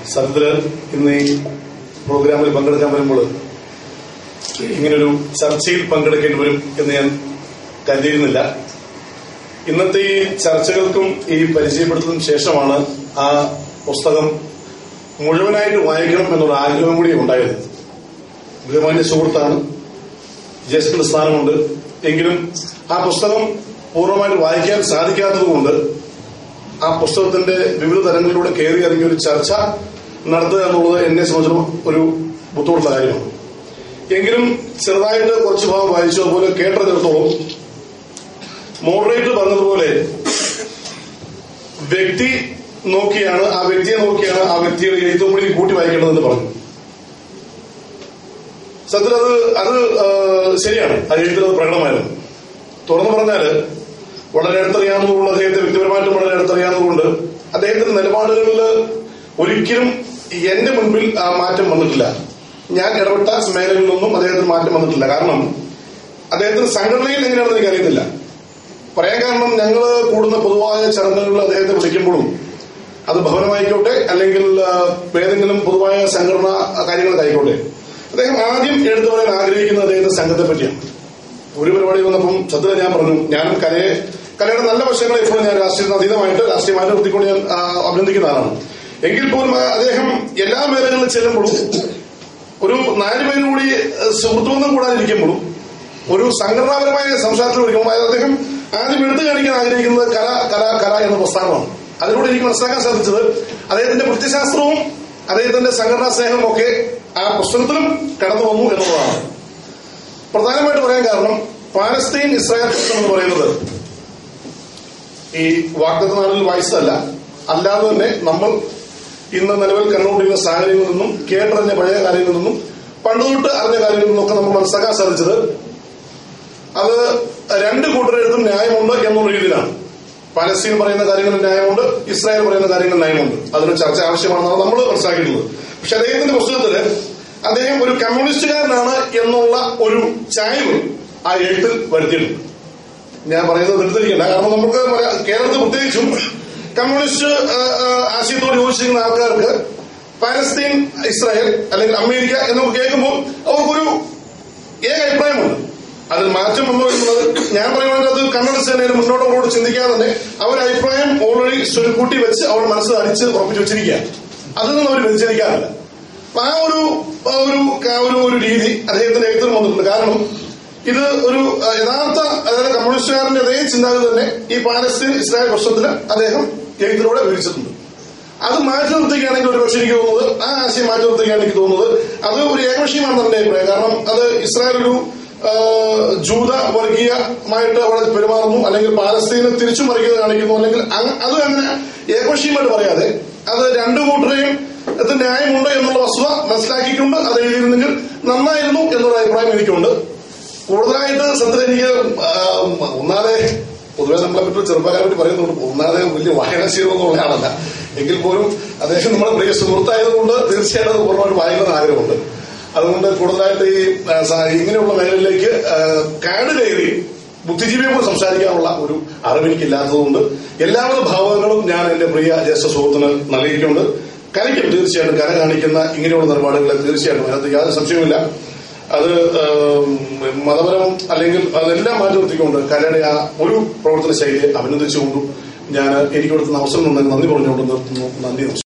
സത്യത്തില് ഇന്ന് ഈ പ്രോഗ്രാമിൽ പങ്കെടുക്കാൻ വരുമ്പോൾ ഇങ്ങനൊരു ചർച്ചയിൽ പങ്കെടുക്കേണ്ടി വരും എന്ന് ഞാൻ കരുതിയിരുന്നില്ല ഇന്നത്തെ ഈ ചർച്ചകൾക്കും ഈ പരിചയപ്പെടുത്തലിനും ശേഷമാണ് ആ പുസ്തകം മുഴുവനായിട്ട് വായിക്കണം എന്നുള്ള ആഗ്രഹം കൂടി ഉണ്ടായത് ബഹുമാന്യ സുഹൃത്താണ് ജസ്റ്റിന്റെ സ്ഥാനമുണ്ട് എങ്കിലും ആ പുസ്തകം പൂർണ്ണമായിട്ട് വായിക്കാൻ സാധിക്കാത്തതുകൊണ്ട് ആ പുസ്തകത്തിന്റെ വിവിധ തലങ്ങളിലൂടെ കയറി ഇറങ്ങിയ ഒരു ചർച്ച നടത്തുക എന്നുള്ളത് എന്നെ സംബന്ധിച്ചിടത്തോളം ഒരു ബുദ്ധിമുട്ടുള്ള കാര്യമാണ് എങ്കിലും ചെറുതായിട്ട് കുറച്ച് ഭാഗം വായിച്ചു അതുപോലെ കേട്ടറിഞ്ഞിടത്തോളം മോഡറേറ്റർ പറഞ്ഞതുപോലെ വ്യക്തി നോക്കിയാണ് ആ വ്യക്തിയെ നോക്കിയാണ് ആ വ്യക്തിയുടെ എഴുത്തും കൂടി കൂട്ടി വായിക്കേണ്ടതെന്ന് പറഞ്ഞു സത്യത്തിൽ അത് അത് ആ, ശരിയാണ് ആ എഴുത്തിൽ അത് പ്രകടമായിരുന്നു തുറന്നു പറഞ്ഞാല് വളരെ അടുത്തറിയാവുന്നതുകൊണ്ട് അദ്ദേഹത്തെ വ്യക്തിപരമായിട്ടും വളരെ അടുത്തറിയാവുന്നതുകൊണ്ട് അദ്ദേഹത്തിന്റെ നിലപാടുകളിൽ ഒരിക്കലും എന്റെ മുൻപിൽ ആ മാറ്റം വന്നിട്ടില്ല ഞാൻ ഇടപെട്ട മേഖലകളിലൊന്നും അദ്ദേഹത്തിന് മാറ്റം വന്നിട്ടില്ല കാരണം അദ്ദേഹത്തിന്റെ സംഘടനയിൽ എങ്ങനെയാണെന്ന് എനിക്കറിയത്തില്ല പറയാൻ കാരണം ഞങ്ങൾ കൂടുന്ന പൊതുവായ ചടങ്ങുകളിൽ അദ്ദേഹത്തെ വിളിക്കുമ്പോഴും അത് ഭവനമായിക്കോട്ടെ അല്ലെങ്കിൽ ആ, ഏതെങ്കിലും പൊതുവായ സംഘടനാ കാര്യങ്ങളായിക്കോട്ടെ അദ്ദേഹം ആദ്യം എടുത്തു പറയാൻ ആഗ്രഹിക്കുന്നത് അദ്ദേഹത്തിന്റെ സംഘത്തെ പറ്റിയാണ് ഒരു പരിപാടി വന്നപ്പം സത്യത ഞാൻ പറഞ്ഞു ഞാനും കലയെ കലയുടെ നല്ല വശങ്ങളെ ഇപ്പോഴും ഞാൻ രാഷ്ട്രീയത്തിന് അതീതമായിട്ട് രാഷ്ട്രീയമായിട്ട് നിർത്തിക്കൊണ്ട് ഞാൻ ആ, അഭിനന്ദിക്കുന്ന ആളാണ് എങ്കിൽ പോലും ആ, അദ്ദേഹം എല്ലാ മേഖലകളിൽ ചെല്ലുമ്പോഴും ഒരു നാലുപേരും കൂടി ഏഹ്, സുഹൃത്തുബന്ധം കൂടാതിരിക്കുമ്പോഴും ഒരു സംഘടനാപരമായ സംസാരത്തിൽ വിളിക്കുമ്പോൾ അതായത് അദ്ദേഹം ആദ്യം എടുത്തു കാണിക്കാൻ ആഗ്രഹിക്കുന്നത് കല കല കല എന്ന പ്രസ്ഥാനമാണ് അതിലൂടെ എനിക്ക് മനസ്സിലാക്കാൻ സാധിച്ചത് അദ്ദേഹത്തിന്റെ വൃത്തിശാസ്ത്രവും അദ്ദേഹത്തിന്റെ സംഘടനാ സ്നേഹവും ഒക്കെ ആ പുസ്തകത്തിലും കടന്നു വന്നു എന്നുള്ളതാണ് പ്രധാനമായിട്ട് പറയാൻ കാരണം പാലസ്തീൻ ഇസ്രായേൽ പ്രശ്നം എന്ന് പറയുന്നത് ഈ വാഗ്ദത്ത നാളിൽ വായിച്ചതല്ല അല്ലാതെ തന്നെ നമ്മൾ ഇന്ന് നിലവിൽ കണ്ടുകൊണ്ടിരുന്ന സാഹചര്യങ്ങളിൽ നിന്നും കേട്ടറിഞ്ഞ പഴയ കാര്യങ്ങളിൽ നിന്നും പണ്ട് തൊട്ട് അറിഞ്ഞ കാര്യങ്ങളിൽ നിന്നൊക്കെ നമ്മൾ മനസ്സിലാക്കാൻ സാധിച്ചത് അത് രണ്ട് കൂട്ടരെടുത്തും ന്യായമുണ്ട് എന്നുള്ള രീതിയിലാണ് പാലസ്തീൻ പറയുന്ന കാര്യങ്ങളിൽ ന്യായമുണ്ട് ഇസ്രായേൽ പറയുന്ന കാര്യങ്ങളിൽ ന്യായമുണ്ട് അതിന് ചർച്ച ആവശ്യമാണെന്നാണ് നമ്മൾ മനസ്സിലാക്കിയിട്ടുള്ളത് പക്ഷെ അദ്ദേഹത്തിന്റെ പുസ്തകത്തില് അദ്ദേഹം ഒരു കമ്മ്യൂണിസ്റ്റുകാരനാണ് എന്നുള്ള ഒരു ചായ്വ് ആ എഴുത്തിൽ വരുത്തിയിട്ടുണ്ട് ഞാൻ പറയുന്നത് നിർത്തിരിക്കണ്ട കാരണം നമുക്ക് പറയാം, കേരളത്തിൽ പ്രത്യേകിച്ചും കമ്മ്യൂണിസ്റ്റ് ആ, ആ, ആശയത്തോട് യോജിച്ചിരിക്കുന്ന ആൾക്കാർക്ക് പാലസ്തീൻ ഇസ്രായേൽ അല്ലെങ്കിൽ അമേരിക്ക എന്നൊക്കെ കേൾക്കുമ്പോൾ അവർക്കൊരു ഏക അഭിപ്രായമുണ്ട് അതിൽ മാറ്റം വന്നു എന്നുള്ളത് ഞാൻ പറയുന്നത് അത് കമ്മ്യൂണിസ്റ്റ് തന്നെ മുന്നോട്ടോട് ചിന്തിക്കാതെ തന്നെ അവർ അഭിപ്രായം ഓൾറെഡി സ്വരുക്കൂട്ടി വെച്ച് അവർ മനസ്സിൽ അടിച്ച് ഉറപ്പിച്ചു വെച്ചിരിക്കുക അതിൽ നിന്ന് അവർ വ്യതിചലിക്കാറില്ല അപ്പൊ ആ ഒരു ആ ഒരു ആ ഒരു ഒരു രീതി അദ്ദേഹത്തിന്റെ എഴുത്തിൽ വന്നിട്ടുണ്ട് കാരണം ഇത് ഒരു ആ, യഥാർത്ഥ അതായത് കമ്മ്യൂണിസ്റ്റുകാരന്റെ അതേ ചിന്താഗതി തന്നെ ഈ പാലസ്തീൻ ഇസ്രായേൽ പ്രശ്നത്തിൽ അദ്ദേഹം എഴുത്തിലൂടെ വിവരിച്ചിട്ടുണ്ട് അത് മാറ്റി നിർത്തുകയാണെങ്കിൽ ഒരു പക്ഷേ എനിക്ക് തോന്നുന്നത് ആ ആശയം മാറ്റി നിർത്തുകയാണ് എനിക്ക് തോന്നുന്നത് അത് ഒരു ഏകപക്ഷീയമാണെന്ന് എന്റെ അഭിപ്രായം കാരണം അത് ഇസ്രായേൽ ഒരു ആ, ജൂത വർഗീയമായിട്ട് അവിടെ പെരുമാറുന്നു അല്ലെങ്കിൽ പാലസ്തീനെ തിരിച്ചു മറിക്കുന്നത് കാണിക്കുന്നു അല്ലെങ്കിൽ അങ്- അത് അങ്ങനെ ഏകപക്ഷീയമായിട്ട് പറയാതെ അത് രണ്ടു കൂട്ടരെയും ഇത് ന്യായമുണ്ട് എന്നുള്ള വസ്തുത മനസ്സിലാക്കിക്കൊണ്ട് അത് എഴുതിയിരുന്നെങ്കിൽ നന്നായിരുന്നു എന്നുള്ള അഭിപ്രായം എനിക്കുണ്ട് കൂടുതലായിട്ട് സത്യം എനിക്ക് ആ, ഒന്നാതെ പൊതുവെ നമ്മളെ പറ്റി ചെറുപ്പക്കാരെ പറ്റി പറയുന്നുണ്ട് ഒന്നാതെ വലിയ വായനാശീലമൊന്നുള്ള ആളല്ല എങ്കിൽ പോലും അദ്ദേഹം നമ്മുടെ പ്രിയ സുഹൃത്തായതുകൊണ്ട് തീർച്ചയായിട്ടും അത് പൂർണ്ണമായിട്ട് വായിക്കുന്ന ആഗ്രഹമുണ്ട് അതുകൊണ്ട് കൂടുതലായിട്ട് ഈ ആ, സ- ഇങ്ങനെയുള്ള മേഖലയിലേക്ക് ആ, കാട് കയറി ബുദ്ധിജീവിയെ പോലെ സംസാരിക്കാനുള്ള ഒരു അറിവ് എനിക്കില്ലാത്തതുകൊണ്ട് എല്ലാവിധ ഭാവങ്ങളും ഞാൻ എന്റെ പ്രിയ ജ്യേഷ്ഠ സുഹൃത്തിന് നൽകിയിട്ടുണ്ട് കലയ്ക്കും തീർച്ചയായിട്ടും കല കാണിക്കുന്ന ഇങ്ങനെയുള്ള നിലപാടുകളെ തീർച്ചയായിട്ടും അതിനകത്ത് യാതൊരു സംശയവുമില്ല അത് ആം, മതപരം അല്ലെങ്കിൽ അതെല്ലാം മാറ്റി നിർത്തിക്കൊണ്ട് കലയുടെ ആ ഒരു പ്രവർത്തന ശൈലിയെ അഭിനന്ദിച്ചുകൊണ്ടും ഞാൻ എനിക്ക് കൊടുക്കുന്ന അവസരം നന്ദി പറഞ്ഞുകൊണ്ട് നിർത്തുന്നു നന്ദി നമസ്കാരം